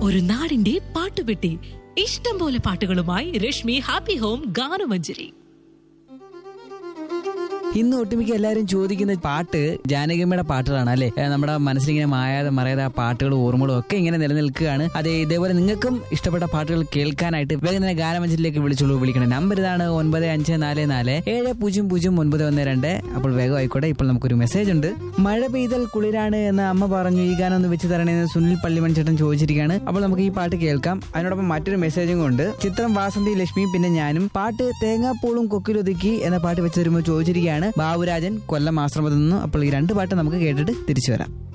ഒരു നാടിന്റെ പാട്ടുപെട്ടി ഇഷ്ടം പോലെ പാട്ടുകളുമായി രശ്മി ഹാപ്പി ഹോം ഗാനമഞ്ജരി ഇന്ന് ഒട്ടുമിക്ക എല്ലാവരും ചോദിക്കുന്ന പാട്ട് ജാനകിയമ്മയുടെ പാട്ടുകളാണ് അല്ലെ നമ്മുടെ മനസ്സിലിങ്ങനെ മായാതെ മറയാതെ ആ പാട്ടുകളും ഓർമ്മകളും ഒക്കെ ഇങ്ങനെ നിലനിൽക്കുകയാണ് അതെ ഇതേപോലെ നിങ്ങൾക്കും ഇഷ്ടപ്പെട്ട പാട്ടുകൾ കേൾക്കാനായിട്ട് വേഗം തന്നെ ഗാനമഞ്ചലിലേക്ക് വിളിച്ചോളൂ വിളിക്കണം നമ്പർ ഇതാണ് ഒൻപത് അഞ്ച് നാല് നാല് ഏഴ് പൂജ്യം പൂജ്യം ഒൻപത് ഒന്ന് രണ്ട് അപ്പോൾ വേഗം ആയിക്കോട്ടെ ഇപ്പോൾ നമുക്കൊരു മെസ്സേജ് ഉണ്ട് മഴ പെയ്തൽ കുളിരാണ് എന്ന് അമ്മ പറഞ്ഞു ഈ ഗാനം ഒന്ന് വെച്ച് തരണേന്ന് സുനിൽ പള്ളിമൺ ചേട്ടൻ ചോദിച്ചിരിക്കുകയാണ് അപ്പോൾ നമുക്ക് ഈ പാട്ട് കേൾക്കാം അതിനോടൊപ്പം മറ്റൊരു മെസ്സേജും കൊണ്ട് ചിത്രം വാസന്തി ലക്ഷ്മി പിന്നെ ഞാനും പാട്ട് തേങ്ങാപ്പൂളും കൊക്കിലൊതുക്കി എന്ന പാട്ട് വെച്ച് തരുമ്പോൾ ചോദിച്ചിരിക്കുകയാണ് ബാബുരാജൻ കൊല്ലം ആശ്രമത്തിൽ നിന്നും അപ്പോൾ ഈ രണ്ട് പാട്ട് നമുക്ക് കേട്ടിട്ട് തിരിച്ചു വരാം